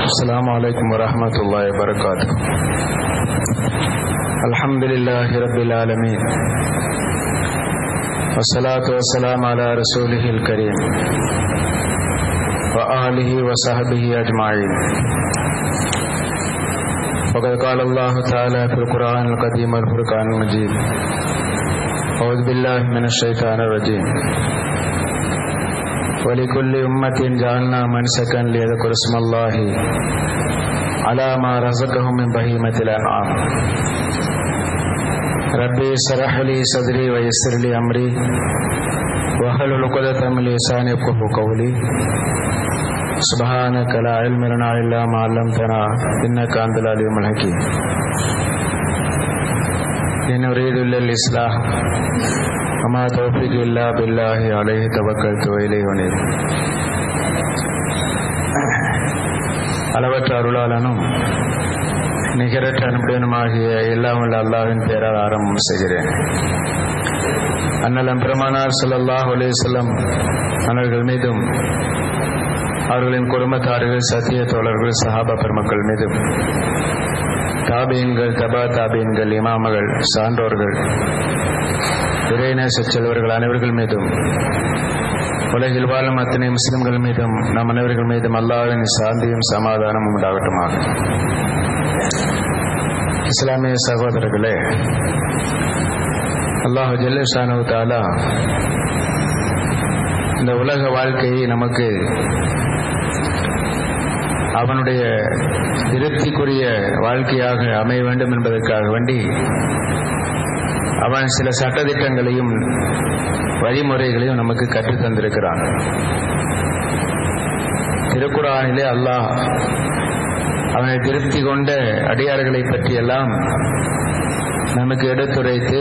السلام عليكم ورحمة الله وبركاته الحمد لله رب العالمين والصلاة والسلام على رسوله الكريم وآله وصحبه أجمعين وقد قال الله تعالى في القرآن القديم والفرقان المجيد أعوذ بالله من الشيطان الرجيم ولكل أمة جعلنا منسكا ليذكر اسم الله على ما رزقهم من بهيمة الأنعام ربي اشرح لي صدري ويسر لي أمري واحلل عقدة من لساني يفقهوا قولي سبحانك لا علم لنا إلا ما علمتنا إنك أنت العليم الحكيم إن أريد إلا الإصلاح وما توفيق إلا بالله عليه توكلت وإليه أنيب அளவற்ற அருளாளனும் நிகரற்ற அனுப்பியனுமாகிய எல்லாம் உள்ள அல்லாவின் பேரால் ஆரம்பம் செய்கிறேன் அண்ணலம் பெருமானார் ஸல்லல்லாஹு அலைஹி வஸல்லம் அவர்கள் மீதும் அவர்களின் குடும்பத்தார்கள் சத்திய தோழர்கள் சஹாபா பெருமக்கள் மீதும் தாபீன்கள் தபா தாபீன்கள் இமாமகள் சான்றோர்கள் இறைநேச செல்வர்கள் அனைவர்கள் மீதும் உலகில் வாழும் அத்தனை முஸ்லிம்கள் மீதும் நம் அனைவர்கள் மீதும் அல்லாவின் சாந்தியும் சமாதானமும் உண்டாகட்டுமாக இஸ்லாமிய சகோதரர்களே அல்லாஹு ஜல்லேஷானு தாலா இந்த உலக வாழ்க்கையை நமக்கு அவனுடைய திருப்திக்குரிய வாழ்க்கையாக அமைய வேண்டும் என்பதற்காக வேண்டி அவன் சில சட்டத்திட்டங்களையும் வழிமுறைகளையும் நமக்கு கற்றுத் தந்திருக்கிறான் திருக்குறானிலே அல்லாஹ் அவனை திருப்தி கொண்ட அடியார்களை பற்றியெல்லாம் நமக்கு எடுத்துரைத்து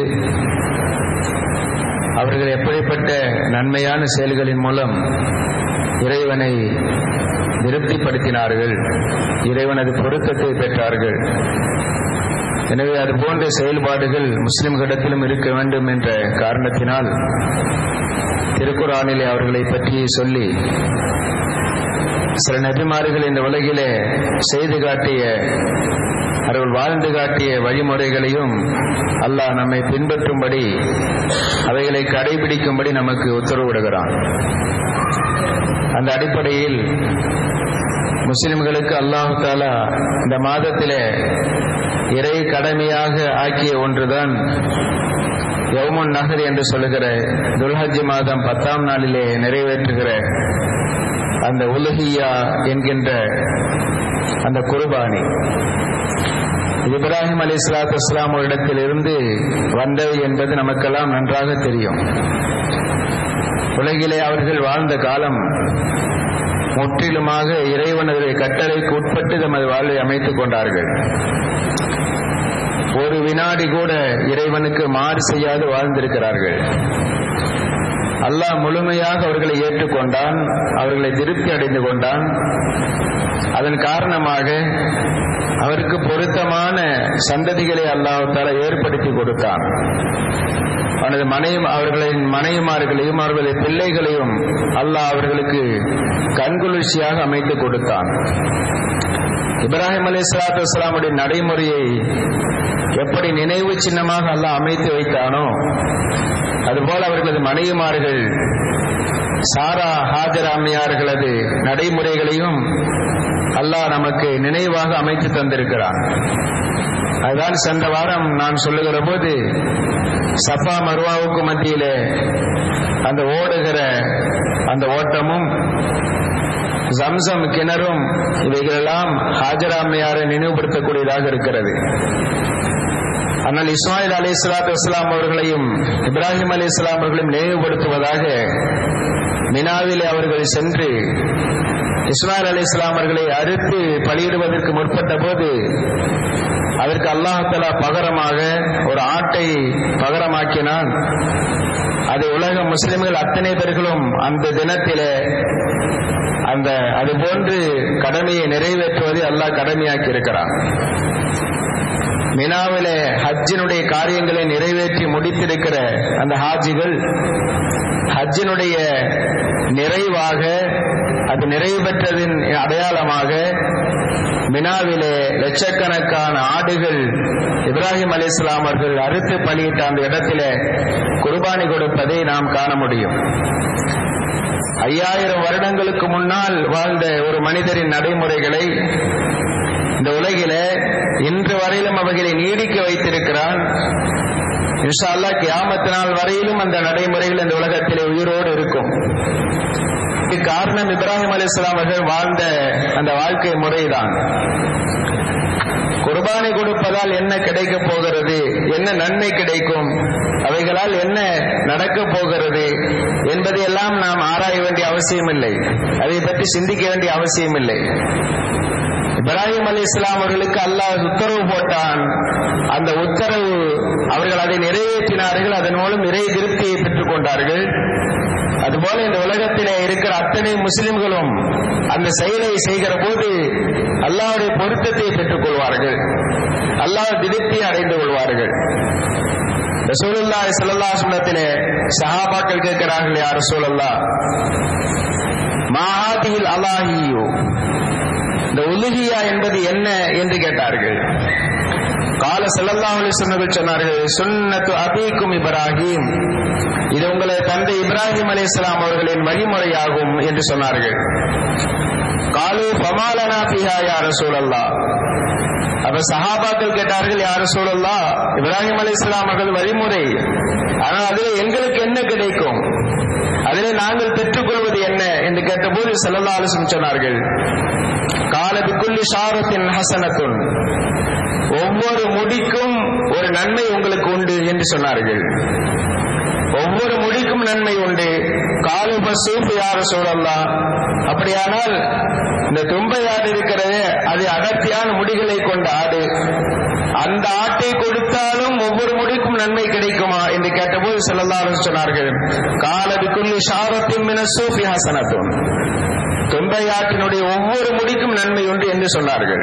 அவர்கள் எப்படிப்பட்ட நன்மையான செயல்களின் மூலம் இறைவனை திருப்திப்படுத்தினார்கள் இறைவனது பொருத்தத்தை பெற்றார்கள் எனவே அது போன்ற செயல்பாடுகள் முஸ்லிம்களிடத்திலும் இருக்க வேண்டும் என்ற காரணத்தினால் திருக்குறானிலே அவர்களை பற்றி சொல்லி சில நபிமார்கள் இந்த உலகிலே செய்து காட்டிய அவர்கள் வாழ்ந்து காட்டிய வழிமுறைகளையும் அல்லாஹ் நம்மை பின்பற்றும்படி அவைகளை கடைபிடிக்கும்படி நமக்கு உத்தரவிடுகிறான் அந்த அடிப்படையில் முஸ்லிம்களுக்கு அல்லாஹு தாலா இந்த மாதத்திலே இறை கடமையாக ஆக்கிய ஒன்றுதான் யவுமுன் நகர் என்று சொல்லுகிற துல்ஹஜ் மாதம் பத்தாம் நாளிலே நிறைவேற்றுகிற அந்த உலகியா என்கின்ற அந்த குர்பானி இப்ராஹிம் அலி இஸ்லாத் இஸ்லாம் இடத்தில் இருந்து வந்தது என்பது நமக்கெல்லாம் நன்றாக தெரியும் உலகிலே அவர்கள் வாழ்ந்த காலம் முற்றிலுமாக இறைவனது கட்டளைக்கு உட்பட்டு தமது வாழ்வை அமைத்துக் கொண்டார்கள் ஒரு வினாடி கூட இறைவனுக்கு மாறு செய்யாது வாழ்ந்திருக்கிறார்கள் அல்லாஹ் முழுமையாக அவர்களை ஏற்றுக்கொண்டான் அவர்களை திருப்தி அடைந்து கொண்டான் அதன் காரணமாக அவருக்கு பொருத்தமான சந்ததிகளை அல்லாஹால ஏற்படுத்தி கொடுத்தான் அவனது மனைவி அவர்களின் மனைவிமார்களையும் அவர்களது பிள்ளைகளையும் அல்லாஹ் அவர்களுக்கு கண்குளிர்ச்சியாக அமைத்து கொடுத்தான் இப்ராஹிம் அலி சலாத்து வஸ்லாமுடைய நடைமுறையை எப்படி நினைவு சின்னமாக அல்லாஹ் அமைத்து வைத்தானோ அதுபோல அவர்களது மனைவிமார்கள் சாரா ஹாஜராமியார்களது நடைமுறைகளையும் அல்லாஹ் நமக்கு நினைவாக அமைத்து தந்திருக்கிறான் அதுதான் சென்ற வாரம் நான் சொல்லுகிற போது சஃபா மருவாவுக்கு மத்தியிலே அந்த ஓடுகிற அந்த ஓட்டமும் ஜம்சம் கிணறும் இவைகளெல்லாம் ஹாஜராமையாரை நினைவுபடுத்தக்கூடியதாக இருக்கிறது ஆனால் இஸ்மாயில் அலி இஸ்லாத்து இஸ்லாம் அவர்களையும் இப்ராஹிம் அலி இஸ்லாம் அவர்களையும் நினைவுபடுத்துவதாக மினாவிலே அவர்கள் சென்று இஸ்மாயில் அலி இஸ்லாம் அவர்களை அறுத்து பலியிடுவதற்கு முற்பட்ட போது அதற்கு அல்லாஹலா பகரமாக ஒரு ஆட்டை பகரமாக்கினான் அதை உலக முஸ்லிம்கள் அத்தனை பேர்களும் அந்த தினத்திலே அந்த அது போன்று கடமையை நிறைவேற்றுவதை அல்லாஹ் கடமையாக்கி இருக்கிறான் மினாவிலே ஹஜ்ஜினுடைய காரியங்களை நிறைவேற்றி முடித்திருக்கிற அந்த ஹாஜிகள் ஹஜ்ஜினுடைய நிறைவாக அது நிறைவு பெற்றதின் அடையாளமாக மினாவிலே லட்சக்கணக்கான ஆடுகள் இப்ராஹிம் அலி இஸ்லாம் அவர்கள் அறுத்து பலியிட்ட அந்த இடத்திலே குர்பானி கொடுப்பதை நாம் காண முடியும் ஐயாயிரம் வருடங்களுக்கு முன்னால் வாழ்ந்த ஒரு மனிதரின் நடைமுறைகளை இந்த உலகிலே இன்று வரையிலும் அவைகளை நீடிக்க வைத்திருக்கிறான் இன்ஷா அல்லா கியாமத்து நாள் வரையிலும் அந்த நடைமுறைகள் இந்த உலகத்திலே உயிரோடு இருக்கும் காரணம் இப்ராஹிம் அலி இஸ்லாம் அவர்கள் வாழ்ந்த அந்த வாழ்க்கை முறைதான் குர்பானை கொடுப்பதால் என்ன கிடைக்க போகிறது என்ன நன்மை கிடைக்கும் அவைகளால் என்ன நடக்க போகிறது என்பதை எல்லாம் நாம் ஆராய வேண்டிய அவசியம் இல்லை அதை பற்றி சிந்திக்க வேண்டிய அவசியம் இல்லை இப்ராஹிம் அலி இஸ்லாம் அவர்களுக்கு அல்லாஹ் உத்தரவு போட்டான் அந்த உத்தரவு அவர்கள் அதை நிறைவேற்றினார்கள் அதன் மூலம் இறை திருப்தியை பெற்றுக் கொண்டார்கள் அதுபோல இந்த உலகத்திலே இருக்கிற அத்தனை முஸ்லிம்களும் அந்த செயலை செய்கிற போது அல்லாவுடைய பொருத்தத்தை பெற்றுக் கொள்வார்கள் அல்லாஹ் திருப்தி அடைந்து கொள்வார்கள் ரசூலுல்லா சல்லா சுனத்திலே சஹாபாக்கள் கேட்கிறார்கள் யார் ரசூலல்லா மாஹாதியில் அல்லாஹியோ இந்த உலுகியா என்பது என்ன என்று கேட்டார்கள் கால செல்லல்லா சொன்னர்கள் சொன்னார்கள் சுன்னத்து அபீக்கும் இப்ராஹிம் இது உங்களை தந்தை இப்ராஹிம் அலி இஸ்லாம் அவர்களின் வழிமுறையாகும் என்று சொன்னார்கள் காலு பமாலனா பிஹா யார சூழல்லா அப்ப சஹாபாக்கள் கேட்டார்கள் யார சூழல்லா இப்ராஹிம் அலி இஸ்லாம் அவர்கள் வழிமுறை ஆனால் அதில் எங்களுக்கு என்ன கிடைக்கும் அதிலே நாங்கள் பெற்றுக்கொள்வது என்ன என்று கேட்டபோது செல்லல்லா அலிசம் சொன்னார்கள் காலபிக்குள்ளி ஷாரத்தின் ஹசனத்துன் ஒவ்வொரு முடிக்கும் ஒரு நன்மை உங்களுக்கு உண்டு என்று சொன்னார்கள் ஒவ்வொரு முடிக்கும் நன்மை உண்டு காலு பசூப் யார சூழல்லாம் அப்படியானால் இந்த தும்பை ஆடு இருக்கிறது அது அடர்த்தியான முடிகளை கொண்ட ஆடு அந்த ஆட்டை கொடுத்தாலும் ஒவ்வொரு முடிக்கும் நன்மை கிடைக்குமா என்று கேட்டபோது செல்லல்லாரும் சொன்னார்கள் காலதுக்குள்ளி ஷாரத்தின் மின சூஃபி ஹசனத்தும் தும்பை ஆட்டினுடைய ஒவ்வொரு முடிக்கும் நன்மை உண்டு என்று சொன்னார்கள்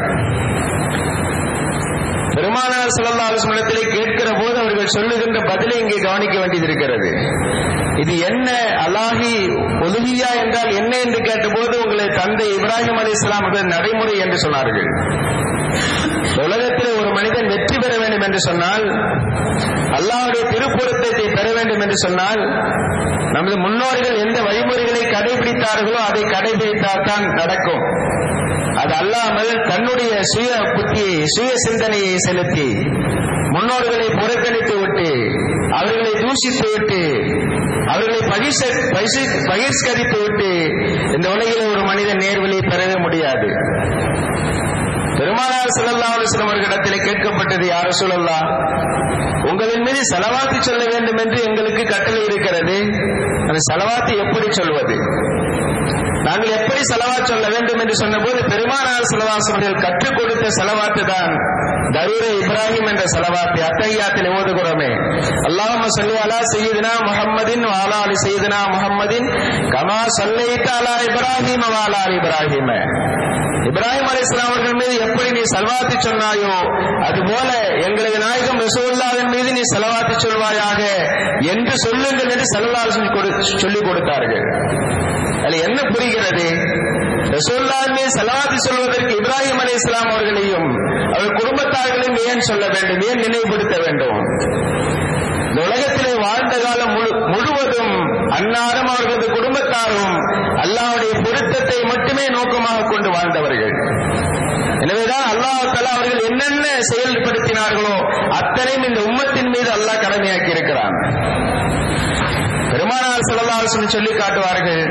பெருமானார் செல்லல்லா அலுவலத்திலே கேட்கிற போது அவர்கள் சொல்லுகின்ற பதிலை இங்கே கவனிக்க வேண்டியது இருக்கிறது இது என்ன அலாஹி ஒலுகியா என்றால் என்ன என்று கேட்டபோது உங்களை தந்தை இப்ராஹிம் அலி இஸ்லாம் நடைமுறை என்று சொன்னார்கள் உலகத்தில் ஒரு மனிதன் வெற்றி பெற வேண்டும் என்று சொன்னால் அல்லாவுடைய திருப்பொருத்தத்தை பெற வேண்டும் என்று சொன்னால் நமது முன்னோர்கள் எந்த வழிமுறைகளை கடைபிடித்தார்களோ அதை கடைபிடித்தால் தான் நடக்கும் அது அல்லாமல் தன்னுடைய சுய புத்தியை சுய சிந்தனையை செலுத்தி முன்னோர்களை புறக்கணித்து விட்டு அவர்களை தூஷித்து விட்டு அவர்களை பகிஷ்கரித்து விட்டு இந்த உலகில் ஒரு மனிதன் நேர்வழியை பெறவே முடியாது பெருமானார் செல்லல்லா அலுவலம் அவர்களிடத்தில் கேட்கப்பட்டது யார சொல்லல்லா உங்களின் மீது செலவாத்தி சொல்ல வேண்டும் என்று எங்களுக்கு கட்டளை இருக்கிறது அந்த செலவாத்தி எப்படி சொல்வது நாங்கள் எப்படி செலவா சொல்ல வேண்டும் என்று சொன்னபோது பெருமானார் செலவாசவர்கள் கற்றுக் கொடுத்த செலவாத்து தான் தரூர இப்ராஹிம் என்ற செலவாத்து அத்தையாத்தில் ஓதுகிறோமே அல்லாஹ் சொல்லி அலா செய்யுதுனா முகம்மதின் வாலா அலி செய்யுதுனா முகம்மதின் கமா சொல்லைத்த அலா இப்ராஹிம் வாலா அலி இப்ராஹிம இப்ராஹிம் அலி இஸ்லாம் அவர்கள் மீது எப்படி நீ செலவாத்தி சொன்னாயோ அதுபோல எங்களது நாயகம் ரசூல்லாவின் மீது நீ செலவாத்தி சொல்வாயாக என்று சொல்லுங்கள் என்று செலவால் சொல்லிக் கொடுத்தார்கள் அதில் என்ன புரிகிறது ரசூல்லாமே செலவாத்தி சொல்வதற்கு இப்ராஹிம் அலி இஸ்லாம் அவர்களையும் அவர் குடும்பத்தார்களையும் ஏன் சொல்ல வேண்டும் ஏன் நினைவுபடுத்த வேண்டும் இந்த உலகத்திலே வாழ்ந்த காலம் முழுவதும் அன்னாரும் அவர்களது குடும்பத்தாரும் அல்லாவுடைய பொருத்தத்தை மட்டுமே நோக்கமாக கொண்டு வாழ்ந்தவர்கள் எனவேதான் அல்லாஹ் தலா அவர்கள் என்னென்ன செயல்படுத்தினார்களோ அத்தனையும் இந்த உம்மத்தின் மீது அல்லாஹ் கடமையாக்கி இருக்கிறான் பெருமானார் செல்லலாசன் சொல்லி காட்டுவார்கள்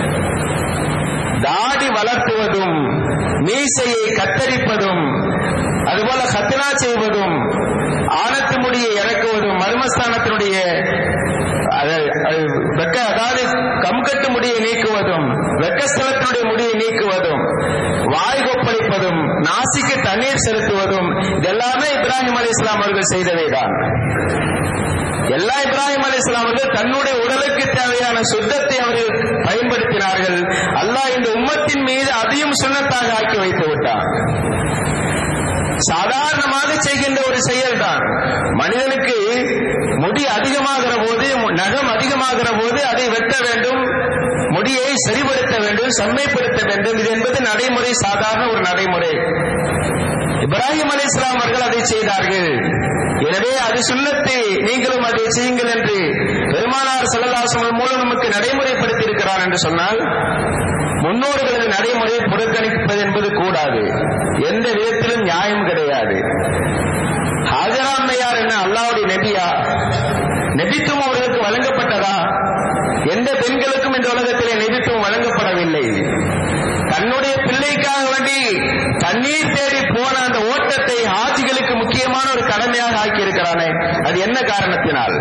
தாடி வளர்த்துவதும் மீசையை கத்தரிப்பதும் அதுபோல கத்தினா செய்வதும் ஆனத்து முடியை இறக்குவதும் மர்மஸ்தானத்தினுடைய வெக்க அதாவது கம்கட்டு முடியை நீக்குவதும் வெக்கஸ்தலத்தினுடைய முடியை நீக்குவதும் வாய் கொப்பளிப்பதும் நாசிக்கு தண்ணீர் செலுத்துவதும் இதெல்லாமே இப்ராஹிம் அலி இஸ்லாம் அவர்கள் செய்தவைதான் எல்லா இப்ராஹிம் அலி இஸ்லாம் அவர்கள் தன்னுடைய உடலுக்கு தேவையான சுத்தத்தை அவர்கள் பயன்படுத்தினார்கள் அல்லாஹ் இந்த உம்மத்தின் மீது அதையும் சுண்ணத்தாக ஆக்கி வைத்து விட்டார் சாதாரணமாக செய்கின்ற ஒரு செயல் தான் மனிதனுக்கு முடி அதிகமாகிற போது நகம் அதிகமாகிற போது அதை வெட்ட வேண்டும் முடி முடியை சரிபடுத்த வேண்டும் செம்மைப்படுத்த வேண்டும் இது என்பது நடைமுறை சாதாரண ஒரு நடைமுறை இப்ராஹிம் அலி இஸ்லாம் அவர்கள் அதை செய்தார்கள் எனவே அது சுண்ணத்து நீங்களும் அதை செய்யுங்கள் என்று பெருமானார் செல்லல்லாசங்கள் மூலம் நமக்கு நடைமுறைப்படுத்தி இருக்கிறார் என்று சொன்னால் முன்னோர்களது நடைமுறையை புறக்கணிப்பது என்பது கூடாது எந்த விதத்திலும் நியாயம் கிடையாது ஹாஜராமையார் என்ன அல்லாவுடைய நெபியா நெபித்துவம் அவர்களுக்கு வழங்கப்பட்டதா எந்த பெண்களுக்கும் இந்த உலகத்திலே நெபித்துவம் வழங்கப்படவில்லை தன்னுடைய பிள்ளைக்காக வேண்டி தண்ணீர் தேடி போன அந்த ஓட்டத்தை ஆட்சிகளுக்கு முக்கியமான ஒரு கடமையாக ஆக்கி இருக்கிறானே அது என்ன காரணத்தினால்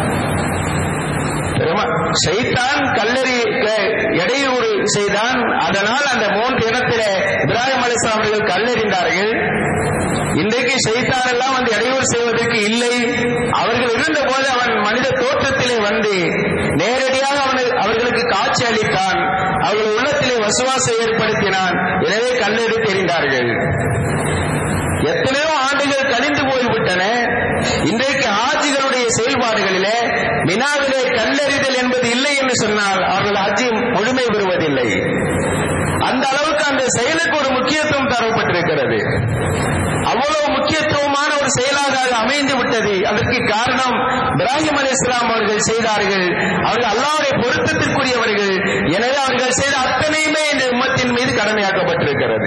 செய்தான் கல்லறி இடையூறு செய்தான் அதனால் அந்த மூன்று இடத்திலே இப்ராஹிம் அலிஸ்லாம் அவர்கள் கல்லெறிந்தார்கள் இன்றைக்கு செய்தான் எல்லாம் அந்த இடையூறு செய்வதற்கு இல்லை அவர்கள் இருந்த போது அவன் மனித தோற்றத்திலே வந்து நேரடியாக அவனை அவர்களுக்கு காட்சி அளித்தான் அவர்கள் உள்ளத்திலே வசுவாசை ஏற்படுத்தினான் எனவே கல்லெறி தெரிந்தார்கள் எத்தனையோ ஆண்டுகள் கழிந்து போய்விட்டன இன்றைக்கு ஆட்சிகளுடைய செயல்பாடுகளிலே மினாவிலே கல்லெறிதல் என்பது இல்லை என்று சொன்னால் அவர்கள் ஆட்சி முழுமை பெறுவதில்லை அந்த அளவுக்கு அந்த செயலுக்கு ஒரு முக்கியத்துவம் தரப்பட்டிருக்கிறது அவ்வளவு முக்கியத்துவமான ஒரு செயலாக அது அமைந்து விட்டது அதற்கு காரணம் இப்ராஹிம் அலி இஸ்லாம் அவர்கள் செய்தார்கள் அவர்கள் அல்லாவுடைய பொருத்தத்திற்குரியவர்கள் எனவே அவர்கள் செய்த அத்தனையுமே இந்த உம்மத்தின் மீது கடமையாக்கப்பட்டிருக்கிறது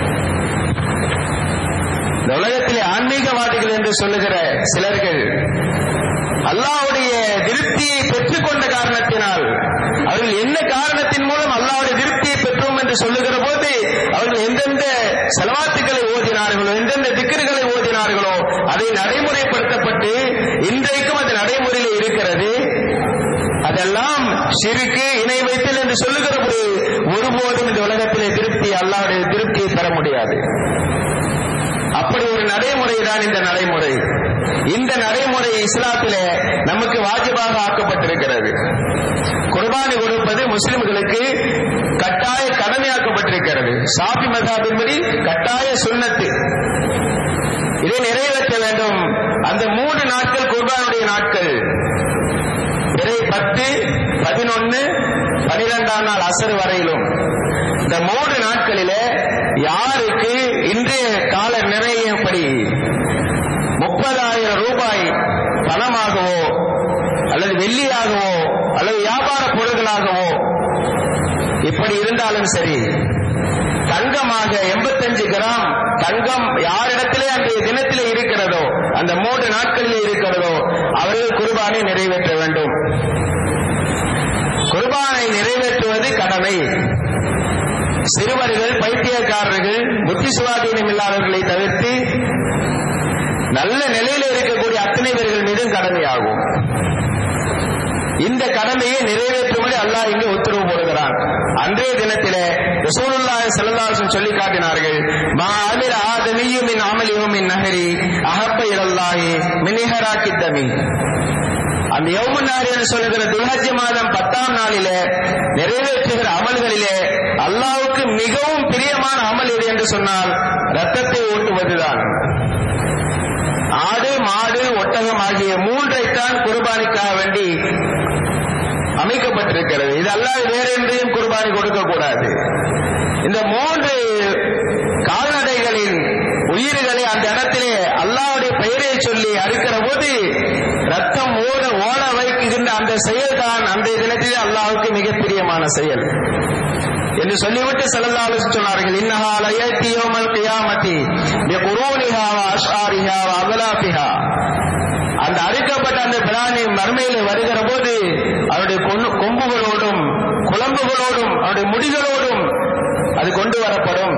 இந்த உலகத்திலே ஆன்மீகவாதிகள் என்று சொல்லுகிற சிலர்கள் அல்லாவுடைய திருப்தியை பெற்றுக்கொண்ட காரணத்தினால் அவர்கள் என்ன காரணத்தின் மூலம் அல்லாவுடைய திருப்தியை பெற்றோம் என்று சொல்லுகிற போது அவர்கள் எந்தெந்த செலவாத்துக்களை ஓதினார்களோ எந்தெந்த திக்கர்களை ஓதினார்களோ அதை நடைமுறைப்படுத்தப்பட்டு இன்றைக்கும் அது நடைமுறையில் இருக்கிறது அதெல்லாம் சிறுக்கு இணை வைத்தல் என்று சொல்லுகிற போது ஒருபோதும் இந்த உலகத்திலே திருப்தி அல்லாவுடைய திருப்தியை பெற முடியாது அப்படி ஒரு நடைமுறை தான் இந்த நடைமுறை இந்த நடைமுறை இஸ்லாத்திலே நமக்கு வாஜிபாக ஆக்கப்பட்டிருக்கிறது குர்பானி கொடுப்பது முஸ்லிம்களுக்கு கட்டாய கடமையாக்கப்பட்டிருக்கிறது சாபி மதாபின்படி கட்டாய சுண்ணத்து இதை நிறைவேற்ற வேண்டும் அந்த மூன்று நாட்கள் குர்பானுடைய நாட்கள் பிறை பத்து பதினொன்னு பனிரெண்டாம் நாள் அசர் வரையிலும் இந்த மூன்று நாட்களிலே யாருக்கு இன்றைய கால நிறையப்படி முப்பதாயிரம் ரூபாய் பணமாகவோ அல்லது வெள்ளியாகவோ அல்லது வியாபார பொருள்களாகவோ இப்படி இருந்தாலும் சரி தங்கமாக எண்பத்தஞ்சு கிராம் தங்கம் யாரிடத்திலே அந்த தினத்திலே இருக்கிறதோ அந்த மூன்று நாட்களிலே இருக்கிறதோ அவர்கள் குர்பானை நிறைவேற்ற வேண்டும் குர்பானை நிறைவேற்றுவது கடமை சிறுவர்கள் பைத்தியக்காரர்கள் புத்தி சுவாதீனம் இல்லாதவர்களை தவிர்த்து நல்ல நிலையில இருக்கக்கூடிய அத்தனை பேர்கள் மீதும் கடமையாகும் இந்த கடமையை நிறைவேற்றும்படி அல்லாஹ் இங்கு உத்தரவு போடுகிறான் அன்றைய தினத்திலே ரசூலுல்லாஹி ஸல்லல்லாஹு அலைஹி சொல்லி காட்டினார்கள் மா அமிர ஆதமியு மின் அமலிஹு மின் நஹரி அஹப்ப இலல்லாஹி மின் இஹராக்கி தமி அந்த யௌமுன்னாரி என்று சொல்லுகிற துல்ஹஜ் மாதம் பத்தாம் நாளிலே நிறைவேற்றுகிற அமல்களிலே அல்லாவுக்கு மிகவும் பிரியமான அமல் எது என்று சொன்னால் ரத்தத்தை ஓட்டுவதுதான் ஆடு மாடு ஒட்டகம் ஆகிய மூன்றைத்தான் குர்பானிக்காக வேண்டி அமைக்கப்பட்டிருக்கிறது இது அல்லாது வேற எந்தையும் குர்பானி கொடுக்க கூடாது இந்த மூன்று கால்நடைகளின் உயிர்களை அந்த இடத்திலே அல்லாவுடைய பெயரை சொல்லி அறுக்கிற போது ரத்தம் ஓட ஓட வைக்கின்ற அந்த செயல் தான் அந்த தினத்திலே அல்லாவுக்கு மிக பிரியமான செயல் என்று சொல்லிவிட்டு செல்லல்லாலு சொன்னார்கள் இன்னஹால ஏத்தி யோமல் கியாமதி பி குரூனிஹா வ அஷ்ஆரிஹா வ அகலாபிஹா அந்த அறுக்கப்பட்ட அந்த பிராணி மர்மையில வருகிற போது அவருடைய கொம்புகளோடும் குழம்புகளோடும் அவருடைய முடிகளோடும் அது கொண்டு வரப்படும்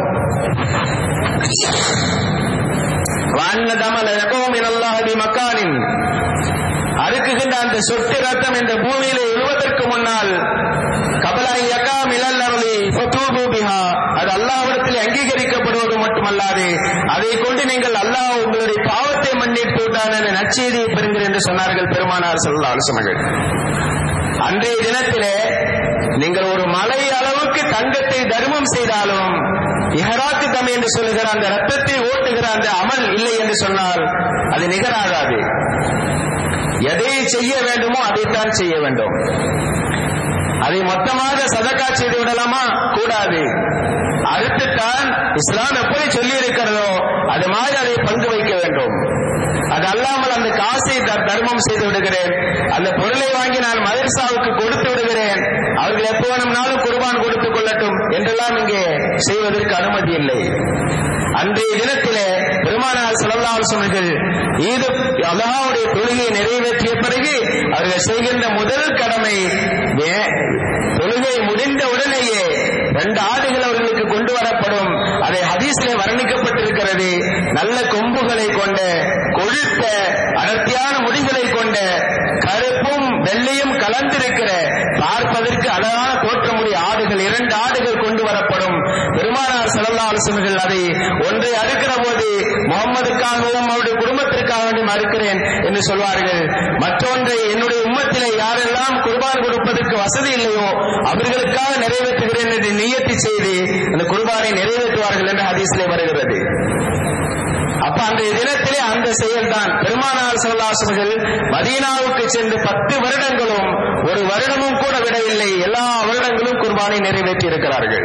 வான்ன தமல யகோம் இனல்லாஹி மக்கானின் அறுக்குகின்ற அந்த சொட்டு ரத்தம் இந்த பூமியில எழுவதற்கு முன்னால் கபலாய் யகா மிலல்லரலி ஃபதூபு பிஹா அது அல்லாஹ்விடத்தில் அங்கீகரிக்கப்படுவது மட்டுமல்லாது அதை கொண்டு நீங்கள் அல்லாஹ் உங்களுடைய பாவத்தை மன்னித்து விட்டான் என்ற நற்செய்தியை பெறுங்கள் என்று சொன்னார்கள் பெருமானார் ஸல்லல்லாஹு அலைஹி வஸல்லம் அன்றைய தினத்திலே நீங்கள் ஒரு மலை அளவுக்கு தங்கத்தை தர்மம் செய்தாலும் இஹராக்கு தம் என்று சொல்லுகிற அந்த ரத்தத்தை ஓட்டுகிற அந்த அமல் இல்லை என்று சொன்னால் அது நிகராகாது எதை செய்ய வேண்டுமோ அதைத்தான் செய்ய வேண்டும் அதை மொத்தமாக சதக்கா செய்து விடலாமா கூடாது அடுத்துத்தான் இஸ்லாம் எப்படி சொல்லி இருக்கிறதோ அது மாதிரி அதை பங்கு வைக்க வேண்டும் அது அல்லாமல் அந்த காசை த- தர்மம் செய்து விடுகிறேன் அந்த பொருளை வாங்கி நான் மதரசாவுக்கு கொடுத்து விடுகிறேன் அவர்கள் எப்போ வேணும்னாலும் குர்பான் கொடுத்துக் கொள்ளட்டும் என்றெல்லாம் இங்கே செய்வதற்கு அனுமதி இல்லை அன்றைய தினத்திலே பெருமானார் ஸல்லல்லாஹு சொன்னர்கள் ஈது அல்லாஹ்வுடைய தொழுகையை நிறைவேற்றிய பிறகு அவர்கள் செய்கின்ற முதல் கடமை வே- தொழுகை முடிந்த உடனேயே ரெண்டு ஆடுகள் அவர்களுக்கு கொண்டு வரப்படும் அதை ஹதீஸிலே வர்ணிக்கப்பட்டிருக்கிறது நல்ல கொம்புகளை கொண்ட கொழுத்த அடர்த்தியான முடிகளை கொண்ட கருப்பும் வெள்ளையும் கலந்திருக்கிற பார்ப்பதற்கு அழகான தோற்றமுடைய ஆடுகள் இரண்டு ஆடுகள் கொண்டு வரப்படும் பெருமானார் ஸல்லல்லாஹு அலைஹி வஸல்லம் அதை ஒன்றை அறுக்கிற போது முகம்மதுக்காகவும் அவருடைய குடும்பத்திற்காக வேண்டி அறுக்கிறேன் என்று சொல்வார்கள் மற்றொன்றை என்னுடைய உம்மத்திலே யாரெல்லாம் குர்பான் கொடுப்பதற்கு வசதி இல்லையோ அவர்களுக்காக நிறைவேற்றுகிறேன் என்று நியத்தி செய்து அந்த குர்பானை நிறைவேற்றுவார்கள் என்று ஹதீஸிலே வருகிறது அப்ப அன்றைய தினத்திலே அந்த செயல்தான் பெருமானார் சொல்லாசர்கள் மதீனாவுக்கு சென்று பத்து வருடங்களும் ஒரு வருடமும் கூட விடவில்லை எல்லா வருடங்களும் குர்பானை நிறைவேற்றி இருக்கிறார்கள்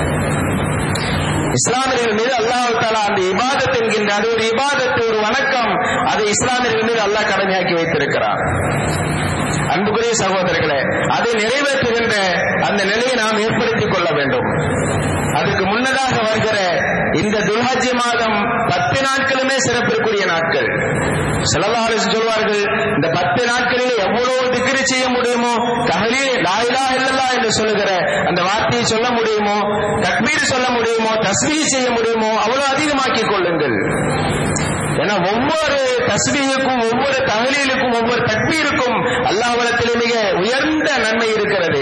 இஸ்லாமியர்கள் மீது அல்லாஹ் தாலா அந்த இபாதத் என்கின்ற அது ஒரு இபாதத்து ஒரு வணக்கம் அதை இஸ்லாமியர்கள் மீது அல்லாஹ் கடமையாக்கி வைத்திருக்கிறார் அன்புக்குரிய சகோதரர்களே அதை நிறைவேற்றுகின்ற அந்த நிலையை நாம் ஏற்படுத்திக் கொள்ள வேண்டும் அதுக்கு முன்னதாக வருகிற இந்த துல்ஹஜ்ஜி மாதம் பத்து நாட்களுமே சிறப்பிற்குரிய நாட்கள் சிலவாறு சொல்வார்கள் இந்த பத்து நாட்களில் எவ்வளவு திக்ரி செய்ய முடியுமோ தகலி லாயிலா இல்லல்லா என்று சொல்லுகிற அந்த வார்த்தையை சொல்ல முடியுமோ தக்பீர் சொல்ல முடியுமோ தஸ்மீ செய்ய முடியுமோ அவ்வளவு அதிகமாக்கிக் கொள்ளுங்கள் ஏன்னா ஒவ்வொரு தஸ்மீகுக்கும் ஒவ்வொரு தகலீலுக்கும் ஒவ்வொரு தக்பீருக்கும் அல்லாஹ்விடத்திலே மிக உயர்ந்த நன்மை இருக்கிறது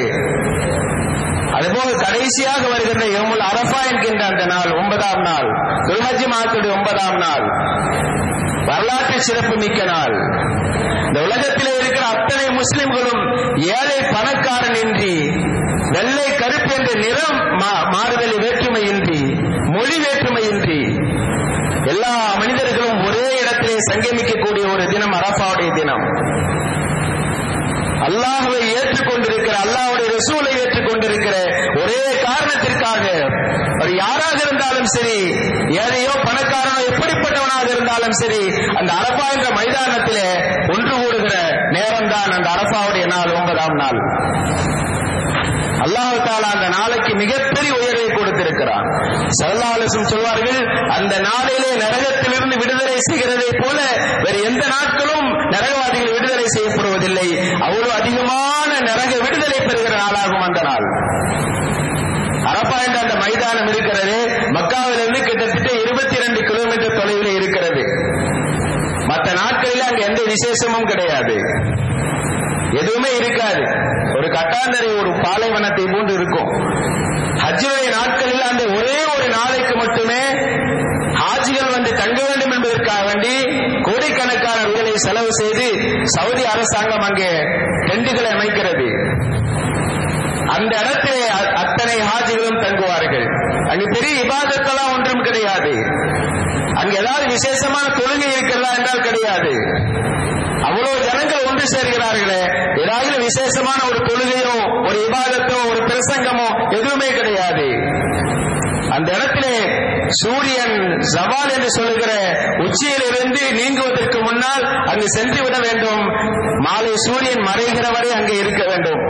அதுபோக கடைசியாக வருகின்ற யமுல் அரஃபா என்கின்ற அந்த நாள் ஒன்பதாம் நாள் துல்ஹஜ் மாதத்துடைய ஒன்பதாம் நாள் வரலாற்று சிறப்பு மிக்க நாள் இந்த உலகத்திலே இருக்கிற அத்தனை முஸ்லிம்களும் ஏழை பணக்காரன் இன்றி வெள்ளை கருப்பு என்ற நிறம் மா- மாறுதல் வேற்றுமையின்றி மொழி வேற்றுமையின்றி எல்லா மனிதர்களும் ஒரே இடத்திலே சங்கமிக்கக்கூடிய ஒரு தினம் அரபாவுடைய தினம் அல்லாஹ்வை ஏற்றுக்கொண்டிருக்கிற அல்லாஹ்வுடைய ரசூலை ஏற்றுக்கொண்டிருக்கிற ஒரே காரணத்திற்காக அவர் யாராக இருந்தாலும் சரி ஏழையோ பணக்காரனோ எப்படிப்பட்டவனாக இருந்தாலும் சரி அந்த அரபா என்ற மைதானத்திலே ஒன்று கூடுகிற நேரம்தான் அந்த அரபாவுடைய நாள் ஒன்பதாம் நாள் அல்லாஹ் தாலா அந்த நாளைக்கு மிகப்பெரிய உயர்வை கொடுத்திருக்கிறான் சல்லாலசும் சொல்வார்கள் அந்த நாளிலே நரகத்திலிருந்து விடுதலை செய்கிறதை போல வேறு எந்த நாட்களும் நரகவாதிகள் விடுதலை செய்யப்படுவதில்லை அவ்வளவு அதிகமான நரக விடுதலை பெறுகிற நாளாகும் அந்த நாள் அரப்பா என்ற அந்த மைதானம் இருக்கிறது மக்காவிலிருந்து கிட்டத்தட்ட இருபத்தி இரண்டு கிலோமீட்டர் தொலைவில் இருக்கிறது மற்ற நாட்களில் அங்க எந்த விசேஷமும் கிடையாது எதுவுமே இருக்காது ஒரு கட்டாந்தரை ஒரு பாலைவனத்தை போன்று இருக்கும் ஹஜ்ஜுடைய நாட்களில் அந்த ஒரே ஒரு நாளைக்கு மட்டுமே ஹாஜிகள் வந்து தங்க வேண்டும் என்பதற்காக வேண்டி கோடிக்கணக்கான ரூபாயை செலவு செய்து சவுதி அரசாங்கம் அங்கே டெண்டுகளை அமைக்கிறது அந்த இடத்திலே அ- அத்தனை ஹாஜிகளும் தங்குவார்கள் அங்கு பெரிய இபாதத்தெல்லாம் ஒன்றும் கிடையாது அங்க ஏதாவது விசேஷமான தொழுகை இருக்கிறதா என்றால் கிடையாது அவ்வளவு ஜனங்கள் ஒன்று சேர்கிறார்களே ஏதாவது விசேஷமான ஒரு தொழுகையோ ஒரு இபாதத்தோ ஒரு பிரசங்கமோ எதுவுமே கிடையாது அந்த இடத்திலே சூரியன் ஜவால் என்று சொல்லுகிற உச்சியிலிருந்து நீங்குவதற்கு முன்னால் அங்கு சென்று விட வேண்டும் மாலை சூரியன் மறைகிற வரை அங்கே இருக்க வேண்டும்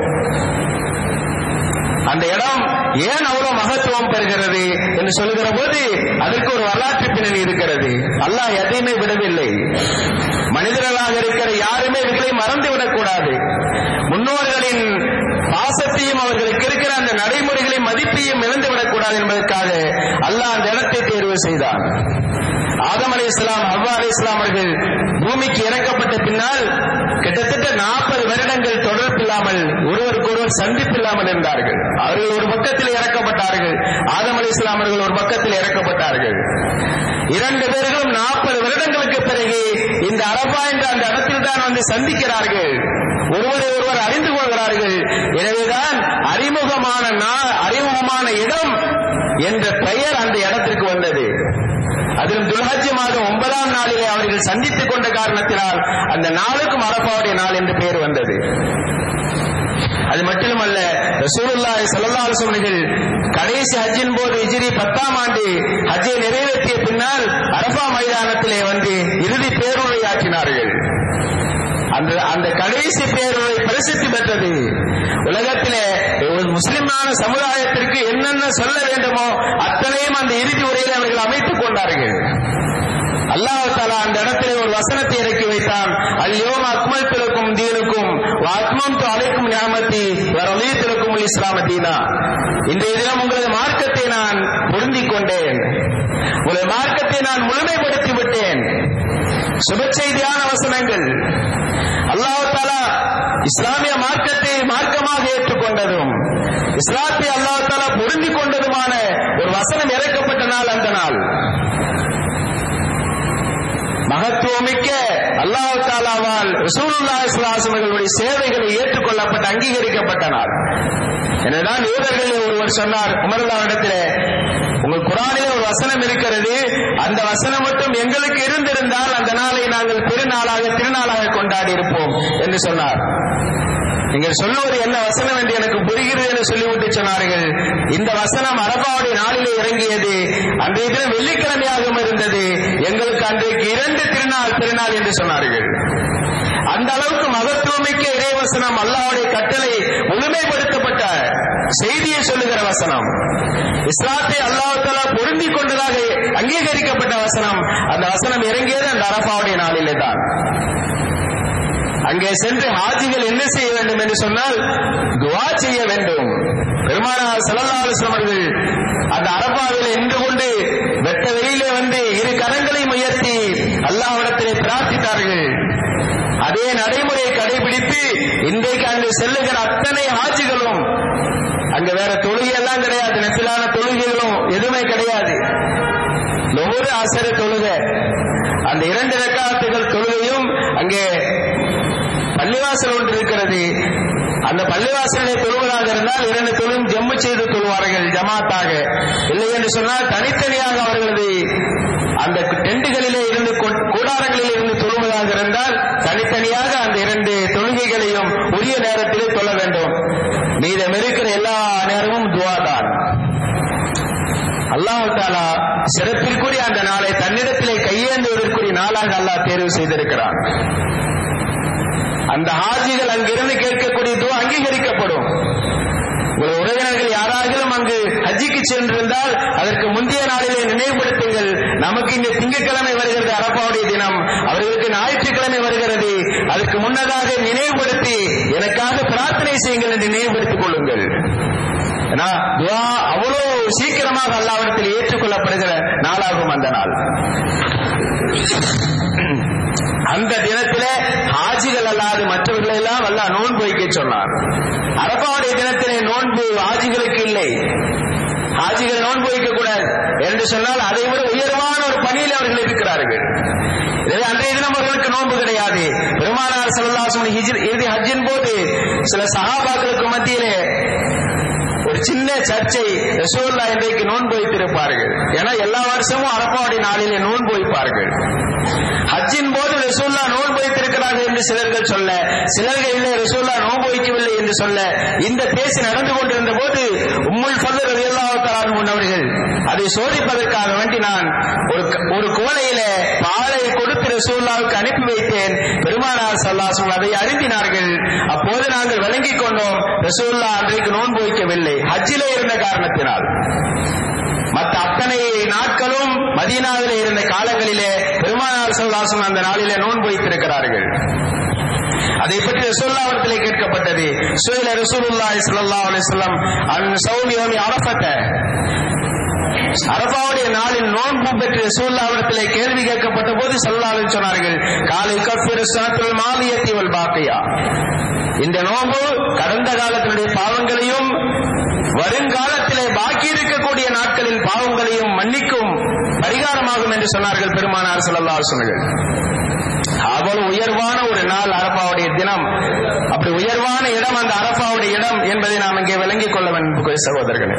அந்த இடம் ஏன் அவ்வளவு மகத்துவம் பெறுகிறது என்று சொல்லுகிற போது அதற்கு ஒரு வரலாற்று பின்னணி இருக்கிறது அல்லாஹ் எதையுமே விடவில்லை மனிதர்களாக இருக்கிற யாருமே இவர்களை மறந்து விடக்கூடாது முன்னோர்களின் பாசத்தையும் அவர்களுக்கு இருக்கிற அந்த நடைமுறைகளை மதிப்பையும் இழந்து விடக்கூடாது என்பதற்காக அல்லாஹ் அந்த இடத்தை தேர்வு செய்தான் ஆதம் அலி இஸ்லாம் அவ்வா அலி இஸ்லாம் அவர்கள் பூமிக்கு இறக்கப்பட்ட பின்னால் கிட்டத்தட்ட நாற்பது வருடங்கள் தொடர்பில்லாமல் ஒருவருக்கொருவர் சந்திப்பில்லாமல் இருந்தார்கள் அவர்கள் ஒரு பக்கத்தில் இறக்கப்பட்டார்கள் ஆதம் அலி இஸ்லாம் அவர்கள் ஒரு பக்கத்தில் இறக்கப்பட்டார்கள் இரண்டு பேர்களும் நாற்பது வருடங்களுக்கு பிறகு இந்த அரபா என்ற அந்த இடத்தில் தான் வந்து சந்திக்கிறார்கள் ஒருவரை ஒருவர் அறிந்து கொள்கிறார்கள் எனவேதான் அறிமுகமான நா- அறிமுகமான இடம் என்ற பெயர் அந்த இடத்திற்கு வந்தது அதிலும் துல்ஹஜ் மாதம் ஒன்பதாம் நாளிலே அவர்கள் சந்தித்துக் கொண்ட காரணத்தினால் அந்த நாளுக்கும் அரபாவுடைய நாள் என்று பெயர் வந்தது அது மட்டுமல்ல ரசூலுல்லாஹி ஸல்லல்லாஹு அலைஹி வஸல்லம் கடைசி ஹஜ்ஜின் போது ஹிஜ்ரி பத்தாம் ஆண்டு ஹஜ்ஜை நிறைவேற்றிய பின்னால் அரபா மைதானத்திலே வந்து இறுதி பேருரையாற்றினார்கள் அந்த அந்த கடைசி பேருரை பிரசித்தி பெற்றது உலகத்திலே ஒரு முஸ்லிமான சமுதாயத்திற்கு என்னென்ன சொல்ல வேண்டுமோ அத்தனையும் அந்த இறுதி உரையில் அவர்கள் அமைத்துக் கொண்டார்கள் அல்லாஹ் தாலா அந்த இடத்திலே ஒரு வசனத்தை இறக்கி வைத்தான் அல்யோம் அக்மல் திலக்கும் தீனுக்கும் அக்மம் அழைக்கும் ஞாபகத்தி வரலீத்திலக்கும் இஸ்லாம தீனா இன்றைய தினம் உங்களது மார்க்கத்தை நான் பொருந்திக் கொண்டேன் உங்களது மார்க்கத்தை நான் முழுமைப்படுத்தி விட்டேன் சுப செய்தியான வசனங்கள் அல்லாஹ் தாலா இஸ்லாமிய மார்க்கத்தை மார்க்கமாக ஏற்றுக்கொண்டதும் இஸ்லாத்தை அல்லாஹ் தாலா பொருந்திக் கொண்டதுமான ஒரு வசனம் இறக்கப்பட்ட நாள் அந்த நாள் மகத்துவமிக்க அல்லாஹ் தாலாவால் ரசூலுல்லா இஸ்லாசமர்களுடைய சேவைகளை ஏற்றுக்கொள்ளப்பட்டு அங்கீகரிக்கப்பட்ட நாள் எனவேதான் யூதர்களில் ஒருவர் சொன்னார் உமரல்லாவிடத்திலே உங்கள் குரானிலே ஒரு வசனம் இருக்கிறது அந்த வசனம் மட்டும் எங்களுக்கு இருந்திருந்தால் அந்த நாளை நாங்கள் பெருநாளாக திருநாளாக கொண்டாடி இருப்போம் என்று சொன்னார் நீங்கள் சொல்லுவது என்ன வசனம் என்று எனக்கு புரிகிறது என்று சொல்லிவிட்டு சொன்னார்கள் இந்த வசனம் அரபாவுடைய நாளிலே இறங்கியது அன்றைய தினம் வெள்ளிக்கிழமையாகவும் இருந்தது எங்களுக்கு அன்றைக்கு இரண்டு திருநாள் திருநாள் என்று சொன்னார்கள் அந்த அளவுக்கு மகத்துவமிக்க இறைவசனம் அல்லாவுடைய கட்டளை முழுமைப்படுத்தப்பட்ட செய்தியை சொல்லுகிற வசனம் இஸ்லாத்தை அல்லாஹால பொருந்தி கொண்டதாக அங்கீகரிக்கப்பட்ட வசனம் அந்த வசனம் இறங்கியது அந்த அரபாவுடைய நாளிலே தான் அங்கே சென்று ஹாஜிகள் என்ன செய்ய வேண்டும் என்று சொன்னால் துவா செய்ய வேண்டும் பெருமானார் சல்லல்லாஹு அவர்கள் அந்த அரபாவில் நின்று கொண்டு வெட்ட வெளியிலே வந்து இரு கரங்களையும் உயர்த்தி அல்லாஹ்விடத்திலே பிரார்த்தித்தார்கள் அதே நடைமுறையை கடைபிடித்து இன்றைக்கு அங்கு செல்லுகிற அத்தனை ஹாஜிகளும் அங்க வேற தொழுகை எல்லாம் கிடையாது நெத்திலான தொழுகைகளும் எதுவுமே கிடையாது ஒவ்வொரு ஆசிர தொழுகை அந்த இரண்டு ரெக்காத்துகள் தொழுகையும் அங்கே பள்ளிவாசல் ஒன்று இருக்கிறது அந்த பள்ளிவாசலை தொழுவதாக இருந்தால் இரண்டு தொழும் ஜம்மு செய்து தொழுவார்கள் ஜமாத்தாக இல்லை என்று சொன்னால் தனித்தனியாக அவர்களது அந்த டெண்டுகளிலே இருந்து கூடாரங்களிலே இருந்து தொழுவதாக இருந்தால் தனித்தனியாக அந்த இரண்டு தொழுகைகளையும் உரிய நேரத்திலே தொழ வேண்டும் மீதம் இருக்கிற எல்லா நேரமும் துவா தான் அல்லாஹு தாலா சிறப்பிற்குரிய அந்த நாளை தன்னிடத்திலே கையேந்துவதற்குரிய நாளாக அல்லாஹ் தேர்வு செய்திருக்கிறான் அந்த ஹாஜிகள் அங்கிருந்து கேட்கக்கூடிய துவா அங்கீகரிக்கப்படும் உங்கள் உறவினர்கள் யாராகிலும் அங்கு ஹஜ்ஜிக்கு சென்றிருந்தால் அதற்கு முந்தைய நாளிலே நினைவுபடுத்துங்கள் நமக்கு இங்கு திங்கட்கிழமை வருகிறது அரப்பாவுடைய தினம் அவர்களுக்கு ஞாயிற்றுக்கிழமை வருகிறது அதற்கு முன்னதாக நினைவுபடுத்தி எனக்காக பிரார்த்தனை செய்யுங்கள் என்று நினைவுபடுத்திக் கொள்ளுங்கள் ஏன்னா துவா அவ்வளவு சீக்கிரமாக அல்லாவிடத்தில் ஏற்றுக்கொள்ளப்படுகிற நாளாகும் அந்த நாள் அந்த தினத்திலே ஹாஜிகள் அல்லாது மற்றவர்கள் எல்லாம் அல்ல நோன்பு வைக்க சொன்னார் அரபாவுடைய தினத்திலே நோன்பு ஹாஜிகளுக்கு இல்லை ஹாஜிகள் நோன்பு வைக்க கூடாது என்று சொன்னால் அதை விட உயர்வான ஒரு பணியில் அவர்கள் இருக்கிறார்கள் எனவே அன்றைய தினம் அவர்களுக்கு நோன்பு கிடையாது பெருமானார் சல்லாசம் இறுதி ஹஜ்ஜின் போது சில சகாபாக்களுக்கு மத்தியிலே ஒரு சின்ன சர்ச்சை ரசூல்லா இன்றைக்கு நோன்பு வைத்திருப்பார்கள் ஏன்னா எல்லா வருஷமும் அரப்பாவுடைய நாளிலே நோன்பு வைப்பார்கள் ஹஜ்ஜின் போது ரசூல்லா நோன்பு வைத்திருக்கிறார்கள் என்று சிலர்கள் சொல்ல சிலர்கள் இல்லை ரசூல்லா நோன்பு வைக்கவில்லை என்று சொல்ல இந்த பேசி நடந்து கொண்டிருந்த போது உம்முல் ஃபல்லர் ரலியல்லாஹு முன்னவர்கள் அதை சோதிப்பதற்காக வேண்டி நான் ஒரு ஒரு குவளையில பாலை கொடுத்து ரசூல்லாவுக்கு அனுப்பி வைத்தேன் பெருமானார் சல்லாசும் அதை அறிந்தினார்கள் அப்போது நாங்கள் விளங்கிக் கொண்டோம் ரசூல்லா அன்றைக்கு நோன்பு வைக்கவில்லை ஹஜ்ஜிலே இருந்த காரணத்தினால் மற்ற அத்தனை நாட்களும் மதீனாவிலே இருந்த காலங்களிலே பெருமானார் சல்லாசம் அந்த நாளிலே நோன்பு வைத்திருக்கிறார்கள் அதை பற்றி ரசூல்லாவிடத்திலே கேட்கப்பட்டது சுயில ரசூலுல்லாஹி ஸல்லல்லாஹு அலைஹி வஸல்லம் அன் சௌமி யௌமி அரஃபத அரபாவுடைய நாளில் நோன்பு பெற்று ரசூல்லாவிடத்திலே கேள்வி கேட்கப்பட்ட போது சல்லாஹு சொன்னார்கள் காலை கஃபிர் சாத்துல் மாலியத்தி வல் பாக்கியா இந்த நோன்பு கடந்த காலத்தினுடைய பாவங்களையும் வருங்காலத்திலே பாக்கி இருக்கக்கூடிய நாட்களின் பாவங்களையும் மன்னிக்கும் பரிகாரமாகும் என்று சொன்னார்கள் பெருமானார் சல்லா சொன்னார்கள் அவ்வளவு உயர்வான ஒரு நாள் அரபாவுடைய தினம் அப்படி உயர்வான இடம் அந்த அரபாவுடைய இடம் என்பதை நாம் இங்கே விளங்கிக் கொள்ள வேண்டும் சகோதரர்களே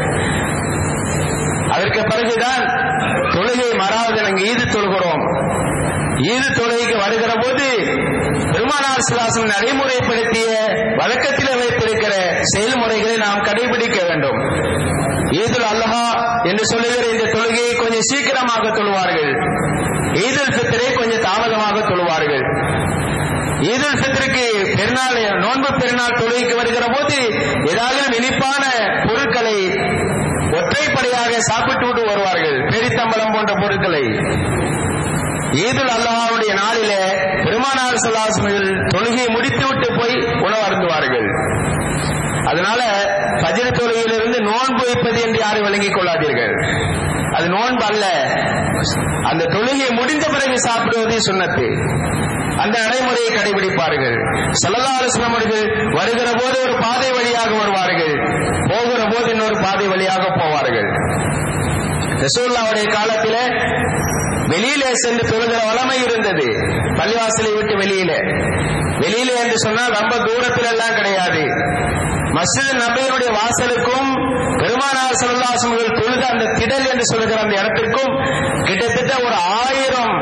அதற்கு பிறகுதான் தொழுகை மறாவது நாங்கள் ஈது தொழுகிறோம் ஈது தொழுகைக்கு அங்கே வருகிற போது பெருமானார் சிலாசன் நடைமுறைப்படுத்திய வழக்கத்தில் வைத்திருக்கிற செயல்முறைகளை நாம் கடைபிடிக்க வேண்டும் ஈதுல் அல்லஹா என்று சொல்லுகிற இந்த தொழுகையை கொஞ்சம் சீக்கிரமாக தொழுவார்கள் ஈதுல் ஃபித்ரை கொஞ்சம் தாமதமாக தொழுவார்கள் ஈதுல் ஃபித்ருக்கு பெருநாள் நோன்பு பெருநாள் தொழுகைக்கு வருகிற போது ஏதாவது இனிப்பான பொருட்களை ஒற்றைப்படையாக சாப்பிட்டு விட்டு வருவார்கள் பெரித்தம்பலம் போன்ற பொருட்களை ஈதுல் அல்லாஹ்வுடைய நாளிலே பெருமானார் சொல்லாசமிகள் தொழுகையை முடித்துவிட்டு போய் உணவு அருந்துவார்கள் அதனால பஜ்ர தொழுகையிலிருந்து நோன்பு வைப்பது என்று யாரும் விளங்கிக் கொள்ளாதீர்கள் அது நோன்பு அல்ல அந்த தொழுகை முடிந்த பிறகு சாப்பிடுவது சுண்ணத்து அந்த நடைமுறையை கடைபிடிப்பார்கள் சல்லல்லா அலுவலம் அவர்கள் வருகிற போது ஒரு பாதை வழியாக வருவார்கள் போகிற போது இன்னொரு பாதை வழியாக போவார்கள் ரசூல்லாவுடைய காலத்திலே வெளியிலே சென்று தொழுகிற வளமை இருந்தது பள்ளிவாசலை விட்டு வெளியிலே வெளியிலே என்று சொன்னால் ரொம்ப தூரத்தில் எல்லாம் கிடையாது மஸ்ஜித் நபியினுடைய வாசலுக்கும் பெருமானார் செல்லாசம்கள் தொழுத அந்த திடல் என்று சொல்லுகிற அந்த இடத்திற்கும் கிட்டத்தட்ட ஒரு ஆயிரம்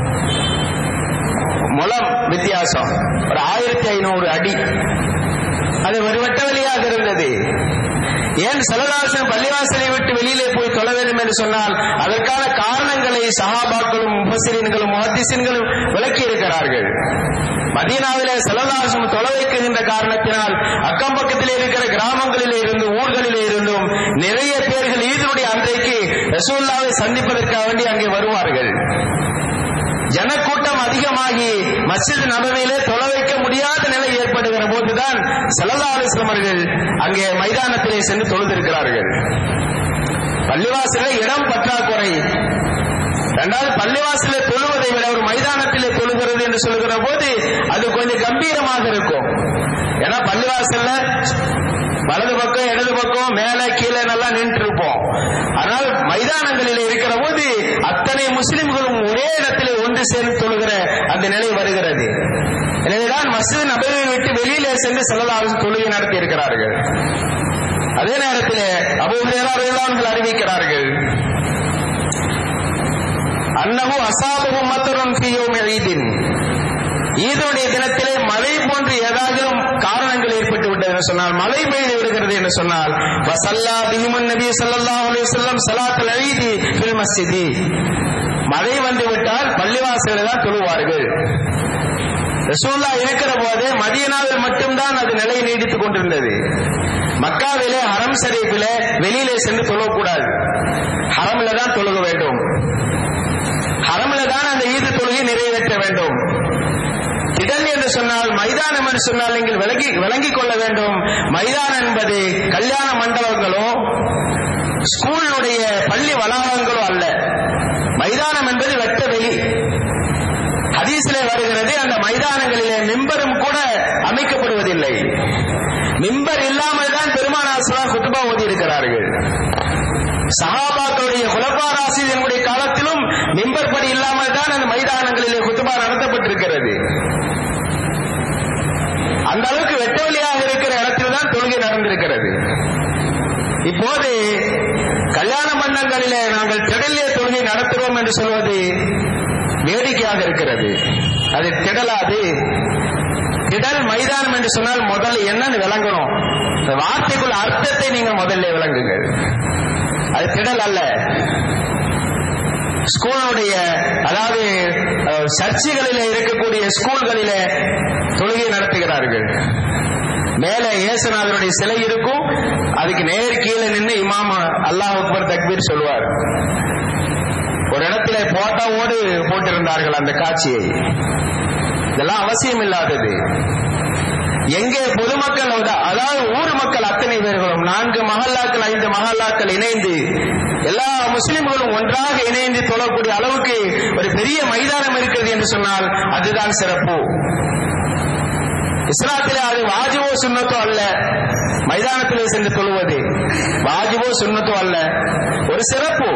முலம் வித்தியாசம் ஒரு ஆயிரத்தி ஐநூறு அடி அது ஒரு வட்ட வழியாக இருந்தது ஏன் செலதாசன் பள்ளிவாசலை விட்டு வெளியிலே போய் தொழ வேண்டும் என்று சொன்னால் அதற்கான காரணங்களை சஹாபாக்களும் முபசிரியன்களும் முஹத்திசின்களும் விளக்கி இருக்கிறார்கள் மதீனாவிலே செலதாசம் தொலை வைக்கின்ற காரணத்தினால் அக்கம் பக்கத்தில் இருக்கிற கிராமங்களிலே இருந்து ஊர்களிலே இருந்தும் நிறைய பேர்கள் ஈதனுடைய அன்றைக்கு ரசூல்லாவை சந்திப்பதற்காக வேண்டி அங்கே வருவார்கள் ஜனக்கூட்டம் அதிகமாகி மஸ்ஜித் நபவியிலே தொலை வைக்க முடியாத நிலை ஏற்படுகிற போதுதான் சல்லா அலிஸ்லாம் அவர்கள் அங்கே மைதானத்திலே சென்று தொழுதிருக்கிறார்கள் பள்ளிவாசல இடம் பற்றாக்குறை இரண்டாவது பள்ளிவாசல தொழுவதை விட ஒரு மைதானத்திலே தொழுகிறது என்று சொல்லுகிற போது அது கொஞ்சம் கம்பீரமாக இருக்கும் ஏன்னா பள்ளிவாசல்ல வலது பக்கம் இடது பக்கம் மேல கீழே நல்லா நின்று இருப்போம் ஆனால் மைதானங்களில் இருக்கிற போது அத்தனை முஸ்லிம்களும் ஒரே இடத்திலே ஒன்று சேர்ந்து தொழுகிற அந்த நிலை வருகிறது எனவேதான் மஸ்ஜித் நபரை விட்டு வெளியிலே சென்று செல்லலாம் தொழுகை நடத்தி இருக்கிறார்கள் அதே நேரத்தில் அபூஹர்கள் அறிவிக்கிறார்கள் அன்னகு அசாபகு மத்தரும் தீயோம் ஈதின் ஈதுடைய தினத்திலே மழை போன்று ஏதாவது காரணங்கள் ஏற்பட்டு விட்டது என்று சொன்னால் மழை பெய்து விடுகிறது என்று சொன்னால் வசல்லா பிஹிமுன் நபி ஸல்லல்லாஹு அலைஹி வஸல்லம் ஸலாத்துல் ஈதி ஃபில் மஸ்ஜிதி மழை வந்து விட்டால் பள்ளிவாசலில் தான் தொழுவார்கள் ரசூல்லா இருக்கிற போதே மதியனாவில் மட்டும்தான் அது நிலை நீடித்துக் கொண்டிருந்தது மக்காவிலே ஹரம் ஷரீஃபிலே வெளியிலே சென்று தொழக்கூடாது ஹரமில தான் தொழுக வேண்டும் ஹரமில தான் அந்த ஈது தொழுகை நிறைவேற்ற வேண்டும் திடல் என்று சொன்னால் மைதானம் என்று சொன்னால் நீங்கள் விளங்கி விளங்கிக் கொள்ள வேண்டும் மைதானம் என்பது கல்யாண மண்டபங்களோ ஸ்கூலுடைய பள்ளி வளாகங்களோ அல்ல மைதானம் என்பது வெட்ட வெளி ஹதீஸிலே வருகிறது அந்த மைதானங்களிலே மிம்பரும் கூட அமைக்கப்படுவதில்லை மிம்பர் இல்லாமல் தான் பெருமானாசலாம் குத்துபா ஓதி இருக்கிறார்கள் சஹாபாக்களுடைய குலப்பா ராசிதனுடைய காலத்திலும் மிம்பர் படி இல்லாமல் தான் அந்த மைதானங்களிலே குத்துபா நடத்தப்பட்டிருக்கிறது அந்த அளவுக்கு வெட்ட வழியாக இருக்கிற இடத்தில் தான் தொழுகை நடந்திருக்கிறது இப்போது கல்யாண மண்டங்களிலே நாங்கள் திடலிய தொழுகை நடத்துகிறோம் என்று சொல்வது வேடிக்கையாக இருக்கிறது அது திடலாது திடல் மைதானம் என்று சொன்னால் முதல்ல என்னன்னு விளங்கணும் இந்த வார்த்தைக்குள்ள அர்த்தத்தை நீங்க முதல்ல விளங்குங்கள் அது திடல் அல்ல ஸ்கூலுடைய அதாவது சர்ச்சைகளிலே இருக்கக்கூடிய ஸ்கூல்களிலே தொழுகை நடத்துகிறார்கள் மேலே இயேசுநாதருடைய சிலை இருக்கும் அதுக்கு நேர் கீழே நின்று இமாம் அல்லாஹ் அக்பர் தக்பீர் சொல்லுவார் ஒரு இடத்துல போட்டோவோடு போட்டிருந்தார்கள் அந்த காட்சியை இதெல்லாம் அவசியம் இல்லாதது எங்கே பொதுமக்கள் அதாவது ஊர் மக்கள் அத்தனை பேர்களும் நான்கு மஹல்லாக்கள் ஐந்து மஹல்லாக்கள் இணைந்து எல்லா முஸ்லிம்களும் ஒன்றாக இணைந்து தொழக்கூடிய அளவுக்கு ஒரு பெரிய மைதானம் இருக்கிறது என்று சொன்னால் அதுதான் சிறப்பு இஸ்லாத்திலே அது வாஜிவோ சுண்ணத்தோ அல்ல மைதானத்திலே சென்று தொழுவது வாஜிவோ சுண்ணத்தோ அல்ல ஒரு சிறப்பு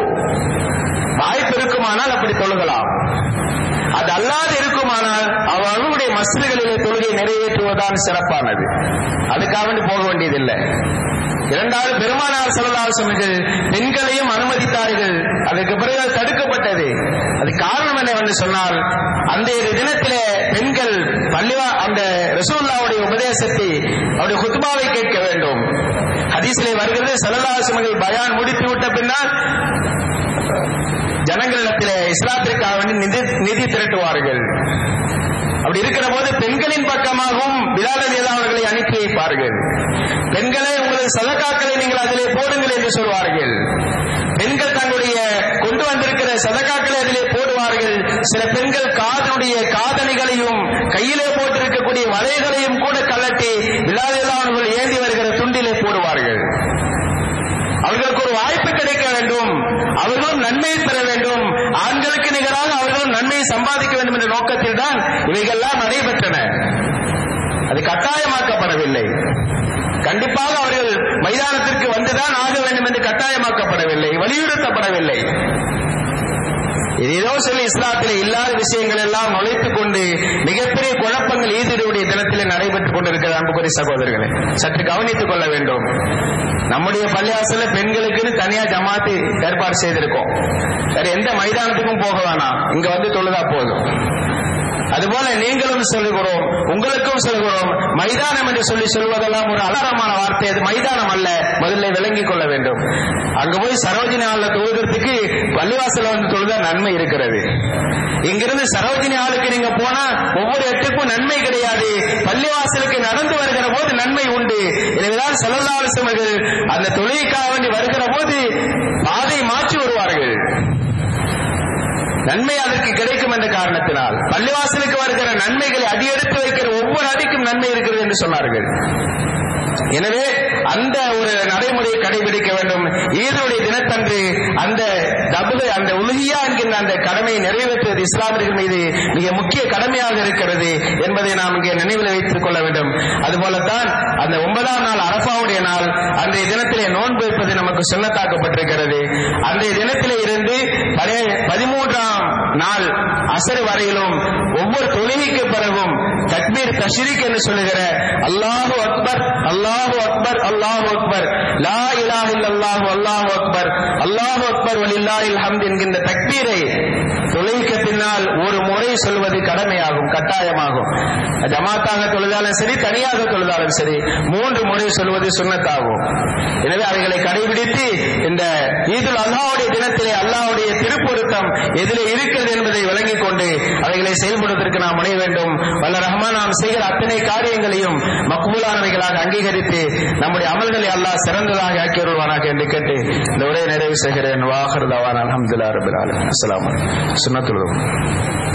வாய்ப்பு இருக்குமானால் அப்படி தொழுகலாம் அது அல்லாது இருக்குமானால் அவர்களுடைய மஸ்திகளிலே தொழுகை நிறைவேற்றுவதுதான் சிறப்பானது அதுக்காக வேண்டி போக வேண்டியதில்லை இரண்டாவது பெருமானார் செல்லலாசனர்கள் பெண்களையும் அனுமதித்தார்கள் அதுக்கு பிறகு அது தடுக்கப்பட்டது அது காரணம் என்னவென்று சொன்னால் அந்த தினத்திலே பெண்கள் பள்ளிவா அந்த ரசூல்லாவுடைய உபதேசத்தை அவருடைய குத்பாவை கேட்க வேண்டும் ஹதீஸிலே வருகிறது செல்லலாசனங்கள் பயான் முடித்து விட்ட பின்னால் ஜனங்களிடத்திலே இஸ்லாத்திற்காக வேண்டி நிதி நிதி திரட்டுவார்கள் அப்படி இருக்கிற போது பெண்களின் பக்கமாகவும் பிலால் அலி அவர்களை அனுப்பி வைப்பார்கள் பெண்களே உங்களது சதகாக்களை நீங்கள் அதிலே போடுங்கள் என்று சொல்வார்கள் பெண்கள் தங்களுடைய கொண்டு வந்திருக்கிற சதகாக்களை அதிலே போடுவார்கள் சில பெண்கள் காதனுடைய காதணிகளையும் கையிலே போட்டிருக்கக்கூடிய வலைகளையும் கூட கலட்டி பிலால் அலி அவர்கள் ஏந்தி வருகிற துண்டிலே போடுவார்கள் அவர்களுக்கு ஒரு வாய்ப்பு கிடைக்க வேண்டும் அவர்களும் நன்மையை பெற வேண்டும் ஆண்களுக்கு நிகராக அவர்களும் நன்மையை சம்பாதிக்க வேண்டும் என்ற நோக்கத்தில் தான் இவைகள்லாம் நடைபெற்றன அது கட்டாயமாக்கப்படவில்லை கண்டிப்பாக அவர்கள் மைதானத்திற்கு வந்துதான் ஆக வேண்டும் என்று கட்டாயமாக்கப்படவில்லை வலியுறுத்தப்படவில்லை ஏதோ சொல்லி இஸ்லாத்திலே இல்லாத விஷயங்கள் எல்லாம் நுழைத்துக் கொண்டு மிகப்பெரிய குழப்பங்கள் ஈதிடுடைய தினத்திலே நடைபெற்றுக் கொண்டிருக்கிற அன்புக்குரிய சகோதரர்களை சற்று கவனித்துக் கொள்ள வேண்டும் நம்முடைய பள்ளியாசல பெண்களுக்குன்னு தனியா ஜமாத்து ஏற்பாடு செய்திருக்கோம் வேற எந்த மைதானத்துக்கும் போக வேணாம் இங்க வந்து தொழுதா போதும் அதுபோல நீங்களும் சொல்லுகிறோம் உங்களுக்கும் சொல்கிறோம் மைதானம் என்று சொல்லி சொல்வதெல்லாம் ஒரு அலாரமான வார்த்தை அது மைதானம் அல்ல முதல்ல விளங்கிக் கொள்ள வேண்டும் அங்க போய் சரோஜினி ஆள்ல தொழுகிறதுக்கு பள்ளிவாசல வந்து தொழுதா நன்மை இருக்கிறது இங்கிருந்து சரோஜினி ஆளுக்கு நீங்க போனா ஒவ்வொரு எட்டுக்கும் நன்மை கிடையாது பள்ளிவாசலுக்கு நடந்து வருகிற போது நன்மை உண்டு எனவேதான் செல்லல்லாசமர்கள் அந்த தொழிலுக்காக வேண்டி வருகிற போது பாதை மாற்றி வருவார்கள் நன்மை அதற்கு கிடைக்கும் என்ற காரணத்தினால் பள்ளிவாசலுக்கு வருகிற நன்மைகளை அடியெடுத்து வைக்கிற ஒவ்வொரு அடிக்கும் நன்மை இருக்கிறது என்று சொன்னார்கள் எனவே அந்த ஒரு நடைமுறையை கடைபிடிக்க வேண்டும் ஈதுடைய தினத்தன்று அந்த தபுகை அந்த உலகியா என்கின்ற அந்த கடமையை நிறைவேற்றுவது இஸ்லாமியர்கள் மீது மிக முக்கிய கடமையாக இருக்கிறது என்பதை நாம் இங்கே நினைவில் வைத்துக் கொள்ள வேண்டும் அதுபோலத்தான் அந்த ஒன்பதாம் நாள் அரபாவுடைய நாள் அன்றைய தினத்திலே நோன்பு வைப்பது நமக்கு சொல்லத்தாக்கப்பட்டிருக்கிறது அன்றைய தினத்திலே இருந்து பதிமூன்றாம் நாள் அசர் வரையிலும் ஒவ்வொரு தொழுகைக்கு பிறகும் தக்பீர் தஷ்ரீக் என்று சொல்லுகிற அல்லாஹு அக்பர் அல்லாஹு அக்பர் அல்லாஹு அக்பர் லா இலாஹ இல்லல்லாஹு அல்லாஹு அக்பர் அல்லாஹு அக்பர் வலில்லாஹில் ஹம்த் என்கின்ற தக்பீரை தொழுகைக்கு பின்னால் ஒரு முறை சொல்வது கடமையாகும் கட்டாயமாகும் ஜமாத்தாக தொழுதாலும் சரி தனியாக தொழுதாலும் சரி மூன்று முறை சொல்வது சுண்ணத்தாகும் எனவே அவைகளை கடைபிடித்து இந்த ஈதுல் அல்லாவுடைய தினத்திலே அல்லாவுடைய திருப்பொருத்தம் எதிலே இருக்கிறது என்பதை விளங்கிக் கொண்டு அவைகளை செயல்படுவதற்கு நாம் முனைய வேண்டும் வல்ல ரஹ்மான் நாம் செய்கிற அத்தனை காரியங்களையும் மக்பூலானவைகளாக அங்கீகரித்து நம்முடைய அமல்களை அல்லாஹ் சிறந்ததாக ஆக்கி வருவானாக என்று கேட்டு இந்த உரையை நிறைவு செய்கிறேன் வாஹர் தவான் அலமதுல்லா ரபில் அஸ்லாம் சுண்ணத்துள்ளது